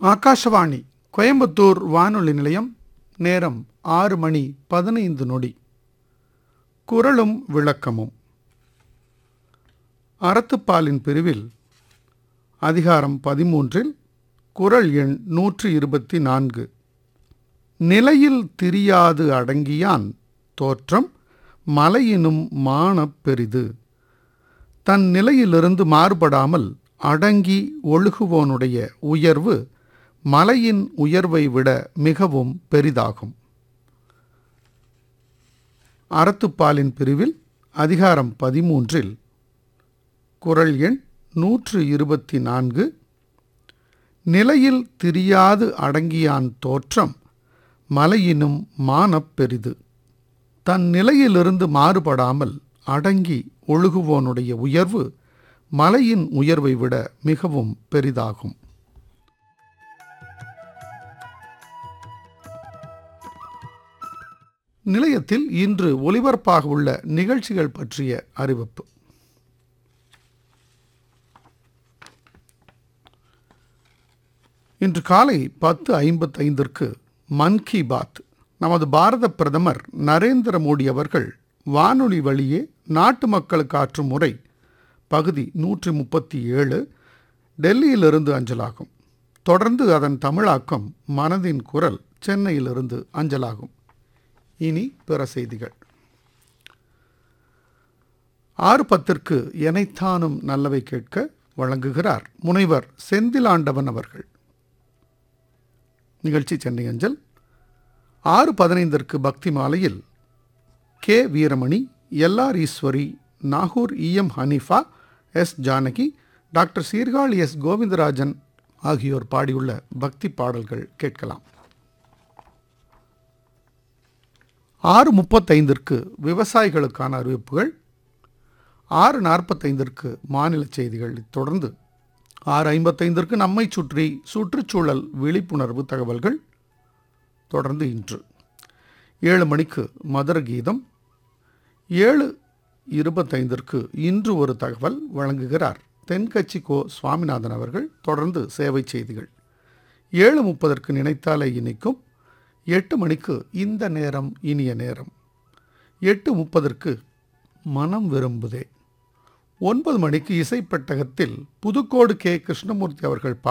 ஆகாஷவாணி கோயம்புத்தூர் வானொலி நிலையம் நேரம் ஆறு மணி பதினைந்து நொடி குரலும் விளக்கமும் அறத்துப்பாலின் பிரிவில் அதிகாரம் பதிமூன்றில் குரல் எண் நூற்றி இருபத்தி நான்கு நிலையில் திரியாது அடங்கியான் தோற்றம் மலையினும் மானப் பெரிது தன் நிலையிலிருந்து மாறுபடாமல் அடங்கி ஒழுகுவோனுடைய உயர்வு மலையின் உயர்வை விட மிகவும் பெரிதாகும் அறத்துப்பாலின் பிரிவில் அதிகாரம் பதிமூன்றில் குரல் எண் நூற்று இருபத்தி நான்கு நிலையில் திரியாது அடங்கியான் தோற்றம் மலையினும் மானப் பெரிது தன் நிலையிலிருந்து மாறுபடாமல் அடங்கி ஒழுகுவோனுடைய உயர்வு மலையின் உயர்வை விட மிகவும் பெரிதாகும் நிலையத்தில் இன்று ஒலிபரப்பாக உள்ள நிகழ்ச்சிகள் பற்றிய அறிவிப்பு இன்று காலை பத்து ஐம்பத்தைந்திற்கு மன் கி பாத் நமது பாரத பிரதமர் நரேந்திர மோடி அவர்கள் வானொலி வழியே நாட்டு மக்களுக்கு ஆற்றும் முறை பகுதி நூற்றி முப்பத்தி ஏழு டெல்லியிலிருந்து அஞ்சலாகும் தொடர்ந்து அதன் தமிழாக்கம் மனதின் குரல் சென்னையிலிருந்து அஞ்சலாகும் இனி பிற செய்திகள் ஆறு பத்திற்கு எனைத்தானும் நல்லவை கேட்க வழங்குகிறார் முனைவர் செந்திலாண்டவன் அவர்கள் நிகழ்ச்சி சென்னை அஞ்சல் ஆறு பதினைந்திற்கு பக்தி மாலையில் K Veeramani LR Eswari Nagore EM Hanifa S Janaki doctor Sirkazhi S Govindarajan ஆகியோர் பாடியுள்ள பக்தி பாடல்கள் கேட்கலாம் ஆறு முப்பத்தைந்திற்கு விவசாயிகளுக்கான அறிவிப்புகள் ஆறு நாற்பத்தைந்திற்கு மாநில செய்திகள் தொடர்ந்து ஆறு ஐம்பத்தைந்திற்கு நம்மை சுற்றி சுற்றுச்சூழல் விழிப்புணர்வு தகவல்கள் தொடர்ந்து இன்று ஏழு மணிக்கு மதுர கீதம் ஏழு இருபத்தைந்திற்கு இன்று ஒரு தகவல் வழங்குகிறார் தென்கட்சி கோ சுவாமிநாதன் அவர்கள் தொடர்ந்து சேவை செய்திகள் ஏழு முப்பதற்கு நினைத்தாலே இனிக்கும் எட்டு மணிக்கு இந்த நேரம் இனிய நேரம் எட்டு முப்பதற்கு மனம் விரும்புதே ஒன்பது மணிக்கு இசைப்பட்டகத்தில் புதுக்கோடு கே கிருஷ்ணமூர்த்தி அவர்கள்